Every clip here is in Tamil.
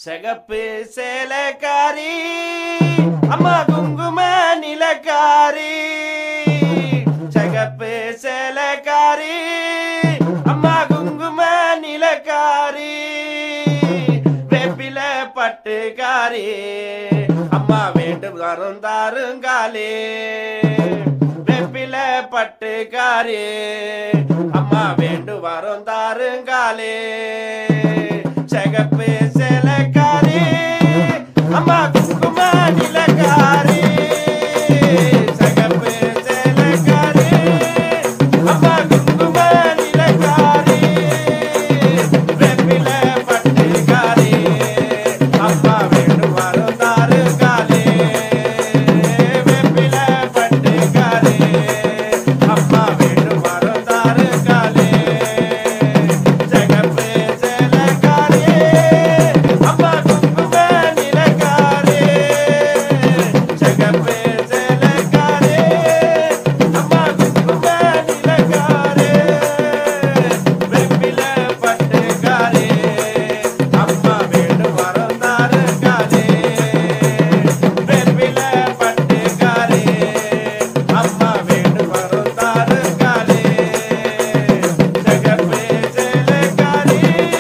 சிகப்பு சேலக்காரி அம்மா குங்கும நிலக்காரி சிகப்பு சேலக்காரி அம்மா குங்கும நிலக்காரி வேப்பில பட்டுக்காரி அம்மா வேண்டும் வரும் தாருங்காலே வேப்பில பட்டுக்காரி அம்மா வேண்டும் வரும் தாருங்காலே சிகப்பு சேலக்காரி அம்மா குங்கும நிலக்காரி சிகப்பு சேலக்காரி அம்மா குங்கும நிலக்காரி வெப்பில பட்டுக்காரி அம்மா வேண்டும் வரும் தாருக்காரி வெப்பில பட்டுக்காரி அம்மா வேண்டும் வரும் தாருக்காரி ஜகப்பே சேலக்காரி அம்மா குங்கும நிலக்காரி ஜகப்பே சேலக்காரி அம்மா குங்கும நிலக்காரி வெப்பில பட்டுக்காரி அம்மா வேண்டும் வரும் தாருக்காரி வெப்பில பட்டுக்காரி அம்மா வேண்டும் வரும் தாருக்காரி ஜகப்பே சேலக்காரி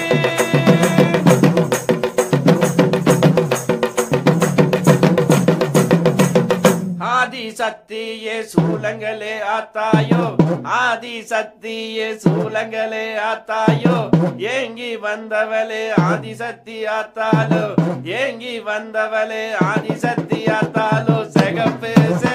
ஆதி சக்தியே சூலங்களே ஆத்தாயோ ஆதி சக்தியே சூலங்களே ஆத்தாயோ ஏங்கி வந்தவளே ஆதி சக்தி ஆத்தாலோ ஏங்கி வந்தவளே ஆதி சக்தி ஆத்தாலோ சிகப்பு